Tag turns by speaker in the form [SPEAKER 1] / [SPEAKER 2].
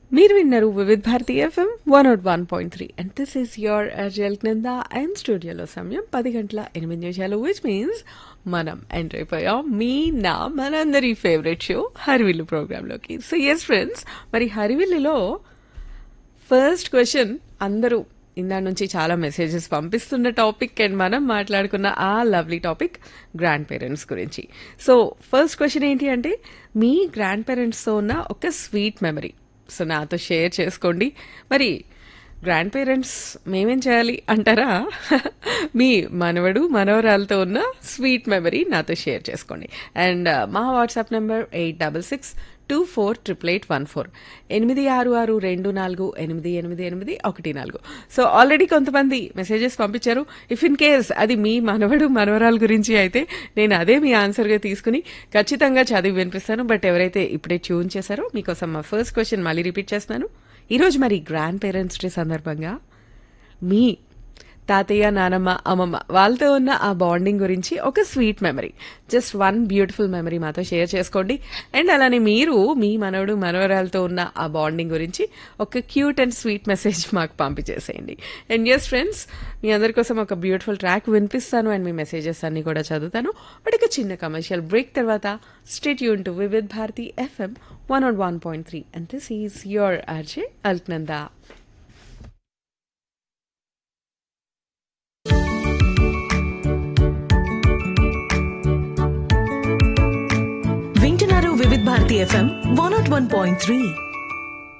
[SPEAKER 1] మీరు విన్నారు Vividh Bharati FM one oh one point three and this is your అర్జల్ కింద అండ్ స్టూడియోలో సమయం పది గంటల ఎనిమిది నిమిషాలు విచ్ మీన్స్ మనం ఎంటర్ అయిపోయాం మీ నా మనందరి ఫేవరెట్ షో హరివిల్లు ప్రోగ్రాంలోకి సో ఎస్ ఫ్రెండ్స్ మరి హరివిల్లులో ఫస్ట్ క్వశ్చన్ అందరూ ఇందా నుంచి చాలా మెసేజెస్ పంపిస్తున్న టాపిక్ అండ్ మనం మాట్లాడుకున్న ఆ లవ్లీ టాపిక్ గ్రాండ్ పేరెంట్స్ గురించి సో ఫస్ట్ క్వశ్చన్ ఏంటి అంటే మీ గ్రాండ్ పేరెంట్స్తో ఉన్న ఒక స్వీట్ మెమరీ సో నాతో షేర్ చేసుకోండి మరి గ్రాండ్ పేరెంట్స్ మేమేం చేయాలి అంటారా మీ మనవడు మనవరాలతో ఉన్న స్వీట్ మెమరీ నాతో షేర్ చేసుకోండి అండ్ మా WhatsApp number eight double six two four triple eight one four ఎనిమిది ఆరు ఆరు రెండు నాలుగు ఎనిమిది ఎనిమిది ఎనిమిది ఒకటి నాలుగు సో ఆల్రెడీ కొంతమంది మెసేజెస్ పంపించారు ఇఫ్ ఇన్ కేస్ అది మీ మనవడు మనవరాల గురించి అయితే నేను అదే మీ ఆన్సర్గా తీసుకుని ఖచ్చితంగా చదివి వినిపిస్తాను బట్ ఎవరైతే ఇప్పుడే ట్యూన్ చేశారో మీకోసం మా ఫస్ట్ క్వశ్చన్ మళ్ళీ రిపీట్ చేస్తున్నాను ఈరోజు మరి గ్రాండ్ పేరెంట్స్ డే సందర్భంగా మీ తాతయ్య నానమ్మ అమ్మమ్మ వాళ్ళతో ఉన్న ఆ బాండింగ్ గురించి ఒక sweet memory just one beautiful memory మాతో షేర్ చేసుకోండి అండ్ అలానే మీరు మీ మనవడు మనవరాలతో ఉన్న ఆ బాండింగ్ గురించి ఒక క్యూట్ అండ్ స్వీట్ మెసేజ్ మాకు పంపించేసేయండి అండ్ ఎస్ ఫ్రెండ్స్ మీ అందరి కోసం ఒక బ్యూటిఫుల్ ట్రాక్ వినిపిస్తాను అండ్ మీ మెసేజెస్ అన్ని కూడా చదువుతాను బట్ ఇక చిన్న కమర్షియల్ బ్రేక్ తర్వాత స్టేట్ యూన్ to Vividh Bharati FM one naught one point three and this is your RJ Alaknanda
[SPEAKER 2] వింటున్నారు Vividh Bharati FM one naught one point three